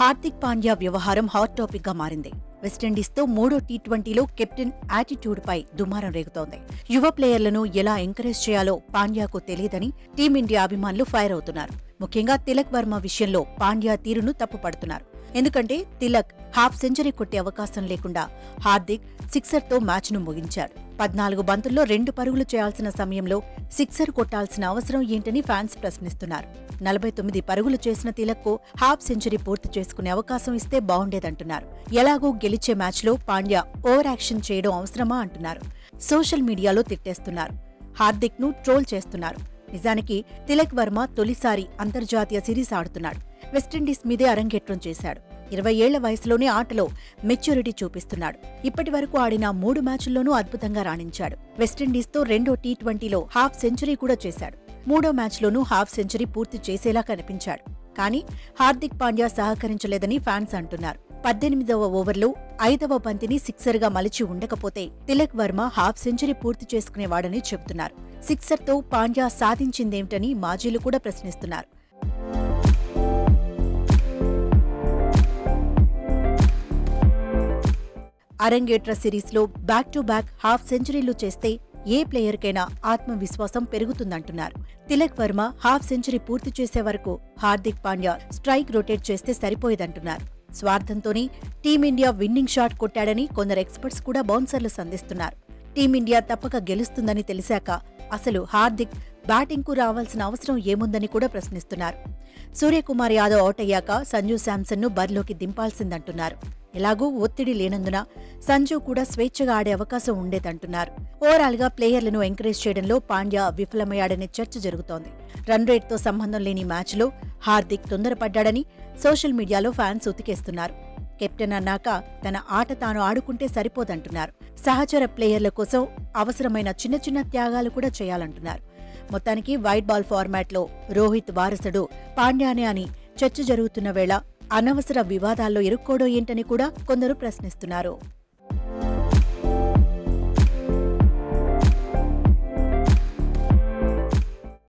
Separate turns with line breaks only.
హార్దిక్ పాండ్యా వ్యవహారం hot topic గా మారింది వెస్టిండీస్తో మూడో టీ ట్వంటీలో కెప్టెన్ యాటిట్యూడ్ పై దుమారం రేగుతోంది యువ ప్లేయర్లను ఎలా ఎంకరేజ్ చేయాలో పాండ్యాకు తెలియదని టీమిండియా అభిమానులు ఫైర్ అవుతున్నారు ముఖ్యంగా తిలక్ వర్మ విషయంలో పాండ్యా తీరును తప్పుపడుతున్నారు ఎందుకంటే తిలక్ హాఫ్ సెంచరీ కొట్టే అవకాశం లేకుండా హార్దిక్ సిక్సర్తో మ్యాచ్ను ముగించాడు పద్నాలుగు బంతుల్లో రెండు పరుగులు చేయాల్సిన సమయంలో సిక్సర్ కొట్టాల్సిన అవసరం ఏంటని ఫ్యాన్స్ ప్రశ్నిస్తున్నారు నలభై తొమ్మిది పరుగులు చేసిన తిలక్కు హాఫ్ సెంచరీ పూర్తి చేసుకునే అవకాశం ఇస్తే బాగుండేదంటున్నారు ఎలాగో గెలిచే మ్యాచ్లో పాండ్యా ఓవర్ యాక్షన్ చేయడం అవసరమా అంటున్నారు సోషల్ మీడియాలో తిట్టేస్తున్నారు హార్దిక్ ను ట్రోల్ చేస్తున్నారు నిజానికి తిలక్ వర్మ తొలిసారి అంతర్జాతీయ సిరీస్ ఆడుతున్నాడు వెస్టిండీస్ మీదే అరంగేట్రం చేశాడు ఇరవై ఏళ్ల వయసులోనే ఆటలో మెచ్యూరిటీ చూపిస్తున్నాడు ఇప్పటి వరకు ఆడిన మూడు మ్యాచ్ల్లోనూ అద్భుతంగా రాణించాడు వెస్టిండీస్తో రెండో టీ ట్వంటీలో హాఫ్ సెంచరీ కూడా చేశాడు మూడో మ్యాచ్లోనూ హాఫ్ సెంచరీ పూర్తి చేసేలా కనిపించాడు కానీ హార్దిక్ పాండ్యా సహకరించలేదని ఫ్యాన్స్ అంటున్నారు పద్దెనిమిదవ ఓవర్లో ఐదవ బంతిని సిక్సర్గా మలిచి ఉండకపోతే తిలక్ వర్మ హాఫ్ సెంచరీ పూర్తి చేసుకునేవాడని చెబుతున్నారు సిక్సర్తో పాండ్యా సాధించిందేమిటని మాజీలు కూడా ప్రశ్నిస్తున్నారు అరంగేట్ర సిరీస్లో బ్యాక్ టు బ్యాక్ హాఫ్ సెంచరీలు చేస్తే ఏ ప్లేయర్కైనా ఆత్మవిశ్వాసం పెరుగుతుందంటున్నారు తిలక్ వర్మ హాఫ్ సెంచరీ పూర్తి చేసే వరకు హార్దిక్ పాండ్యా స్ట్రైక్ రొటేట్ చేస్తే సరిపోయేదంటున్నారు స్వార్థంతోనే టీమిండియా విన్నింగ్ షాట్ కొట్టాడని కొందరు ఎక్స్పర్ట్స్ కూడా బౌన్సర్లు సంధిస్తున్నారు టీమిండియా తప్పక గెలుస్తుందని తెలిసాక అసలు హార్దిక్ బ్యాటింగ్కు రావాల్సిన అవసరం ఏముందని కూడా ప్రశ్నిస్తున్నారు సూర్యకుమార్ యాదవ్ అవుట్ అయ్యాక సంజు శాంసన్ను బరిలోకి దింపాల్సిందంటున్నారు ఎలాగూ ఒత్తిడి లేనందున సంజు కూడా స్వేచ్ఛగా ఆడే అవకాశం ఉండేదంటున్నారు ఓవరాల్ గా ప్లేయర్లను ఎంకరేజ్ చేయడంలో పాండ్యా విఫలమయ్యాడనే చర్చ జరుగుతోంది రన్ రేట్తో సంబంధం లేని మ్యాచ్లో హార్దిక్ తొందరపడ్డాడని సోషల్ మీడియాలో ఫ్యాన్స్ ఉతికేస్తున్నారు కెప్టెన్ అన్నాక తన ఆట తాను ఆడుకుంటే సరిపోదంటున్నారు సహచర ప్లేయర్ల కోసం అవసరమైన చిన్న చిన్న త్యాగాలు కూడా చేయాలంటున్నారు మొత్తానికి వైట్ బాల్ ఫార్మాట్లో రోహిత్ వారసుడు పాండ్యానే అని చర్చ జరుగుతున్న వేళ అనవసర వివాదాల్లో ఇరుక్కోవడం ఏంటని కూడా కొందరు ప్రశ్నిస్తున్నారు